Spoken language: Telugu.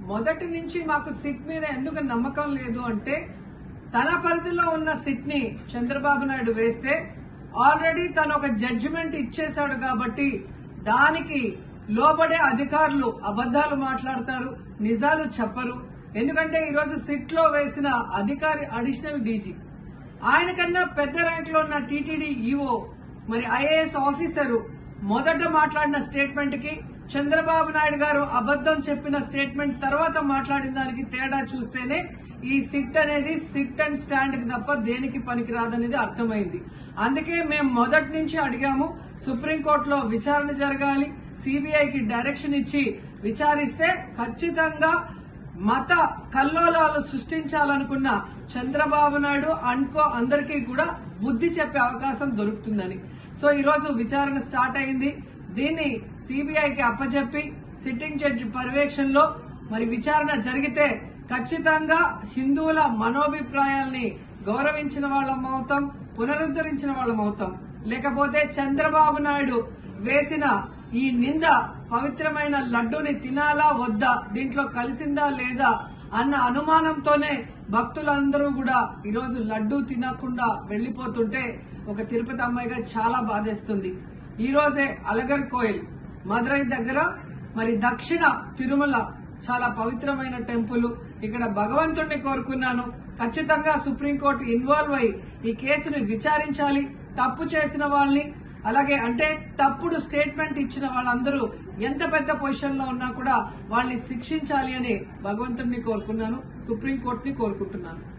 మొదటి నుంచి మాకు సిట్ మీద ఎందుకు నమ్మకం లేదు అంటే తన పరిధిలో ఉన్న సిట్ ని చంద్రబాబు నాయుడు వేస్తే ఆల్రెడీ తను ఒక జడ్జిమెంట్ ఇచ్చేశాడు కాబట్టి దానికి లోబడే అధికారులు అబద్దాలు మాట్లాడతారు నిజాలు చెప్పరు ఎందుకంటే ఈరోజు సిట్ లో వేసిన అధికారి అడిషనల్ డీజీ ఆయన కన్నా పెద్ద ర్యాంక్ లో ఉన్న టీటీడీ ఈఓ మరి ఐఏఎస్ ఆఫీసరు మొదట మాట్లాడిన స్టేట్మెంట్ కి చంద్రబాబు నాయుడు గారు అబద్దం చెప్పిన స్టేట్మెంట్ తర్వాత మాట్లాడిన దానికి తేడా చూస్తేనే ఈ సిట్ అనేది సిట్ అండ్ స్టాండ్ కి తప్ప దేనికి పనికిరాదనేది అర్థమైంది అందుకే మేము మొదటి నుంచి అడిగాము సుప్రీంకోర్టులో విచారణ జరగాలి సిబిఐకి డైరెక్షన్ ఇచ్చి విచారిస్తే ఖచ్చితంగా మత కల్లోలాలు సృష్టించాలనుకున్న చంద్రబాబు నాయుడు అన్కో అందరికీ కూడా బుద్ధి చెప్పే అవకాశం దొరుకుతుందని సో ఈ రోజు విచారణ స్టార్ట్ అయింది దీన్ని సిబిఐకి అప్పచెప్పి సిట్టింగ్ జడ్జి పర్యవేక్షణలో మరి విచారణ జరిగితే ఖచ్చితంగా హిందువుల మనోభిప్రాయాల్ని గౌరవించిన వాళ్ళం అవుతాం పునరుద్ధరించిన వాళ్ళం అవుతాం లేకపోతే చంద్రబాబు నాయుడు వేసిన ఈ నింద పవిత్రమైన లడ్డూని తినాలా వద్దా దీంట్లో కలిసిందా లేదా అన్న అనుమానంతోనే భక్తులందరూ కూడా ఈరోజు లడ్డూ తినకుండా వెళ్లిపోతుంటే ఒక తిరుపతి అమ్మాయిగా చాలా బాధేస్తుంది ఈ రోజే అలగర్ కోయిల్ మదురై దగ్గర మరి దక్షిణ తిరుమల చాలా పవిత్రమైన టెంపుల్ ఇక్కడ భగవంతుణ్ణి కోరుకున్నాను ఖచ్చితంగా సుప్రీంకోర్టు ఇన్వాల్వ్ అయి ఈ కేసుని విచారించాలి తప్పు చేసిన వాళ్ళని అలాగే అంటే తప్పుడు స్టేట్మెంట్ ఇచ్చిన వాళ్ళందరూ ఎంత పెద్ద పొజిషన్ లో ఉన్నా కూడా వాళ్ళని శిక్షించాలి అని భగవంతుడిని కోరుకున్నాను సుప్రీంకోర్టుని కోరుకుంటున్నాను